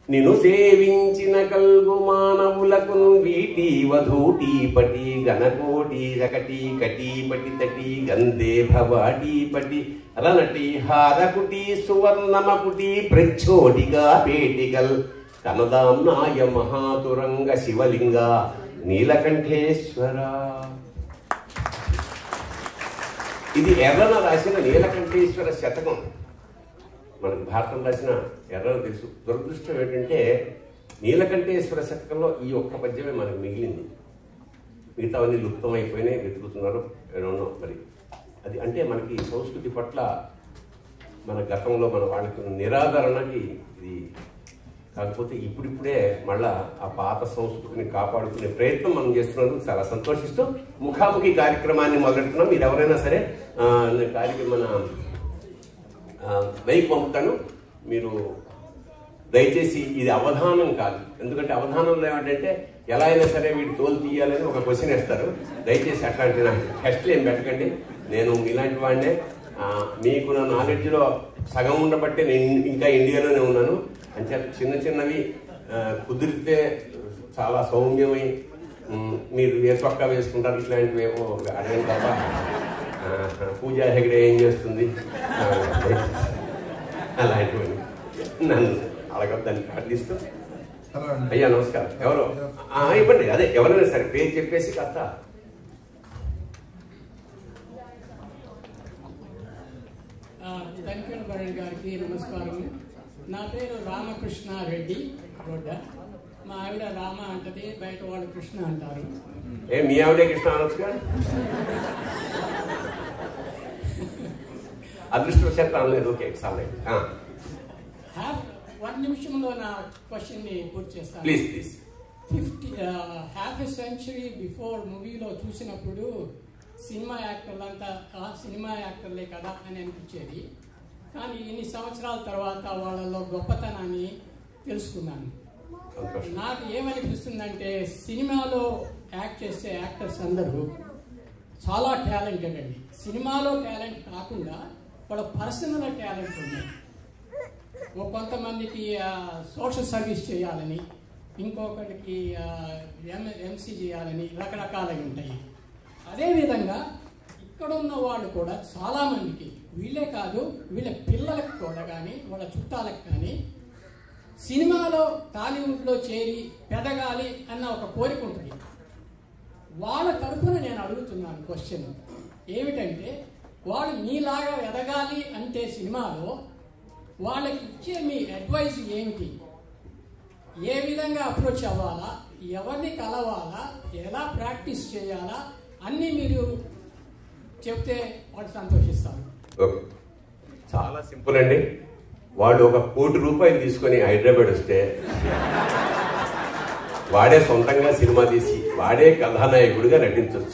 నిన్ను సేవించిన కల్గు మానవులకు వీటి వధూటి పటి గణకోటి రకటి కటి పటి తటి గంధే భవాటి పటి రనటి హారకుటి సువర్ణమకుటి ప్రచ్చోటిగా పేటికల్ కనదాంనాయ మహాతురంగ శివలింగ నీలకంఠేశ్వర ఇది ఎర్రన రాసిన నీలకంఠేశ్వర శతకం మనకు భారతం రాసిన ఎర్రన తెలుసు దురదృష్టం ఏంటంటే నీలకంఠేశ్వర శతకంలో ఈ ఒక్క పద్యమే మనకు మిగిలింది మిగతావన్నీ లుప్తం అయిపోయినాయి వెతుకుతున్నారు ఏమో మరి అది అంటే మనకి సంస్కృతి పట్ల మన గతంలో మన వాళ్ళకి ఉన్న నిరాదరణకి ఇది కాకపోతే ఇప్పుడిప్పుడే మళ్ళా ఆ పాత సంస్కృతిని కాపాడుకునే ప్రయత్నం మనం చేస్తున్నందుకు చాలా సంతోషిస్తూ ముఖాముఖి కార్యక్రమాన్ని మొదలెడుతున్నాం మీరు ఎవరైనా సరే ఆ, కార్యక్రమం మన బైక్ పంపుతాను మీరు దయచేసి ఇది అవధానం కాదు ఎందుకంటే అవధానంలో ఏమిటంటే ఎలా అయినా సరే వీడు తోలు తీయాలని ఒక క్వశ్చన్ వేస్తారు దయచేసి అట్లాంటి నాకు టెస్ట్లు ఏం పెట్టకండి నేను ఇలాంటి వాడినే ఆ, మీకు నా నాలెడ్జ్లో సగం ఉండబట్టే నేను ఇంకా ఇండియాలోనే ఉన్నాను అంటే చిన్న చిన్నవి ఆ, కుదిరితే చాలా సౌమ్యమై ఉమ్, మీరు ఏ చొక్కా వేసుకుంటారు ఇట్లాంటివి ఏమో అడగండి తప్ప ఆ, పూజా హెగడే ఏం చేస్తుంది ఆ, అలాంటివన్నీ నన్ను అడగద్దని ప్రార్థిస్తూ హలో అండి అయ్యా నమస్కారం ఎవరు ఆ, ఇవ్వండి అదే ఎవరైనా సరే పేరు చెప్పేసి కాస్త తనిఖీల భరణ్ గారికి నమస్కారం నా పేరు రామకృష్ణ రెడ్డి గొడ్డ మా ఆవిడ రామ అంటది బయట వాళ్ళు కృష్ణ అంటారు ఏ మీ ఆవిడే కృష్ణ అనొచ్చుగా అదృష్టవశాత్తు అనలేదు ఓకే చాలే హాఫ్ వన్ నిమిషంలో నా క్వశ్చన్ ని పూర్తి చేస్తాను please please fifty half a century before మూవీలో చూసినప్పుడు సినిమా యాక్టర్లంతా ఆ సినిమా యాక్టర్లే కదా అని అనిపించేది కానీ ఇన్ని సంవత్సరాల తర్వాత వాళ్ళలో గొప్పతనాన్ని తెలుసుకున్నాను సంతోషం నాకు ఏమనిపిస్తుందంటే సినిమాలో యాక్ట్ చేసే యాక్టర్స్ అందరూ చాలా టాలెంటెడ్ అండి సినిమాలో టాలెంట్ కాకుండా వాళ్ళ పర్సనల్ టాలెంట్ ఉన్నాయి ఓ కొంతమందికి సోషల్ సర్వీస్ చేయాలని ఇంకొకరికి ఎం ఎంసీ చేయాలని రకరకాలవి ఉంటాయి అదేవిధంగా ఇక్కడ ఉన్న వాళ్ళు కూడా చాలామందికి వీళ్ళే కాదు వీళ్ళ పిల్లలకు కూడా కానీ వాళ్ళ చుట్టాలకు కానీ సినిమాలో టాలీవుడ్లో చేరి పెదగాలి అన్న ఒక కోరిక ఉంటుంది వాళ్ళ తరఫున నేను అడుగుతున్నాను క్వశ్చన్ ఏమిటంటే వాళ్ళు మీలాగా ఎదగాలి అంటే సినిమాలో వాళ్ళకి ఇచ్చే మీ అడ్వైస్ ఏమిటి ఏ విధంగా అప్రోచ్ అవ్వాలా ఎవరిని కలవాలా ఎలా ప్రాక్టీస్ చేయాలా అన్నీ మీరు చెప్తే వాళ్ళు సంతోషిస్తారు ఓకే చాలా సింపుల్ అండి వాడు ఒక కోటి రూపాయలు తీసుకొని హైదరాబాద్ వస్తే వాడే సొంతంగా సినిమా తీసి వాడే కథానాయకుడిగా నటించవచ్చు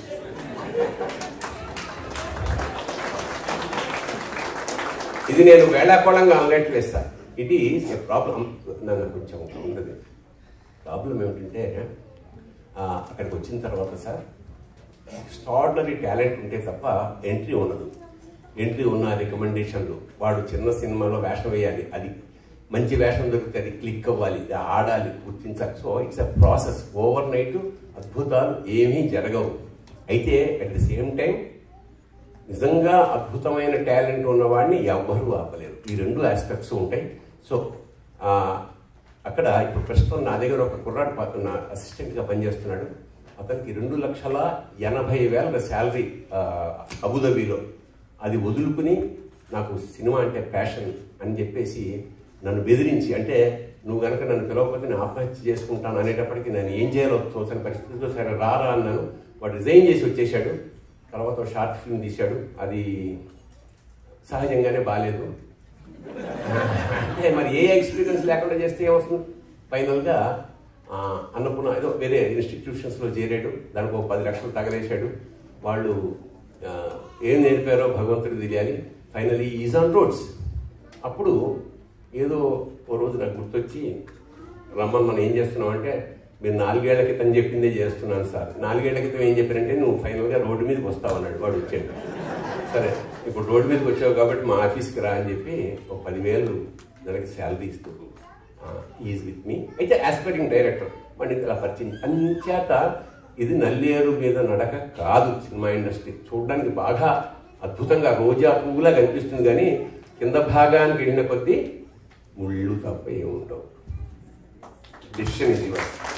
ఇది నేను వేళాకోళంగా అన్నట్టు వేస్తా ఇది ప్రాబ్లం నన్ను కొంచెం ఉండదు ప్రాబ్లం ఏమిటంటే ఆ, అక్కడికి వచ్చిన తర్వాత సార్ ఎక్స్ట్రాడినరీ టాలెంట్ ఉంటే తప్ప ఎంట్రీ ఉండదు ఎంట్రీ ఉన్న రికమెండేషన్లు వాడు చిన్న సినిమాలో వేషం వేయాలి అది మంచి వేషం దొరికితే అది క్లిక్ అవ్వాలి ఇది ఆడాలి గుర్తించాలి so it's a process overnight అద్భుతాలు ఏమీ జరగవు అయితే అట్ ది సేమ్ టైం నిజంగా అద్భుతమైన టాలెంట్ ఉన్నవాడిని ఎవ్వరూ ఆపలేరు ఈ రెండు ఆస్పెక్ట్స్ ఉంటాయి సో ఆ, అక్కడ ఇప్పుడు ప్రస్తుతం నా దగ్గర ఒక కుర్రాడు ప- నా అసిస్టెంట్గా పనిచేస్తున్నాడు అతనికి రెండు లక్షల ఎనభై వేల శాలరీ అబుదాబీలో అది వదులుకుని నాకు సినిమా అంటే ప్యాషన్ అని చెప్పేసి నన్ను బెదిరించి అంటే నువ్వు కనుక నన్ను పిలవకపోతే నేను ఆత్మహత్య చేసుకుంటాను అనేటప్పటికి నేను ఏం చేయాలో తోచని పరిస్థితిలో సరే రారా అన్నాను వాడు రిజైన్ చేసి వచ్చేసాడు తర్వాత ఒక షార్ట్ ఫిల్మ్ తీశాడు అది సహజంగానే బాగాలేదు అంటే మరి ఏ ఎక్స్పీరియన్స్ లేకుండా చేస్తే ఏమవుతుంది ఫైనల్గా ఆ, అన్నపూర్ణ ఏదో వేరే ఇన్స్టిట్యూషన్స్లో చేరాడు దానికి ఒక పది లక్షలు తగలేశాడు వాళ్ళు ఆ, ఏం నేర్పారో భగవంతుడికి తెలియాలి ఫైనలీ ఈజ్ ఆన్ రోడ్స్ అప్పుడు ఏదో ఓ రోజు నాకు గుర్తొచ్చి రమ్మని మనం ఏం చేస్తున్నాం అంటే మీరు నాలుగేళ్ల క్రితం చెప్పిందే చేస్తున్నాను సార్ నాలుగేళ్ల క్రితం ఏం చెప్పారంటే నువ్వు ఫైనల్గా రోడ్డు మీదకి వస్తావు అన్నాడు వాడు వచ్చాడు సరే ఇప్పుడు రోడ్డు మీదకి వచ్చావు కాబట్టి మా ఆఫీస్కి రా అని చెప్పి ఒక పదివేలు నెలకి శాలరీ ఇస్తూ ఈజ్ విత్ మీ అయితే ఆస్పైరింగ్ డైరెక్టర్ వాడిని ఇలా పరిచయం అంచేత ఇది నల్లేరు మీద నడక కాదు సినిమా ఇండస్ట్రీ చూడడానికి బాగా అద్భుతంగా రోజా పువ్వులా కనిపిస్తుంది కానీ కింద భాగానికి వెళ్ళిన కొద్దీ ముళ్ళు తప్ప ఏముండవు డిసిషన్ ఇది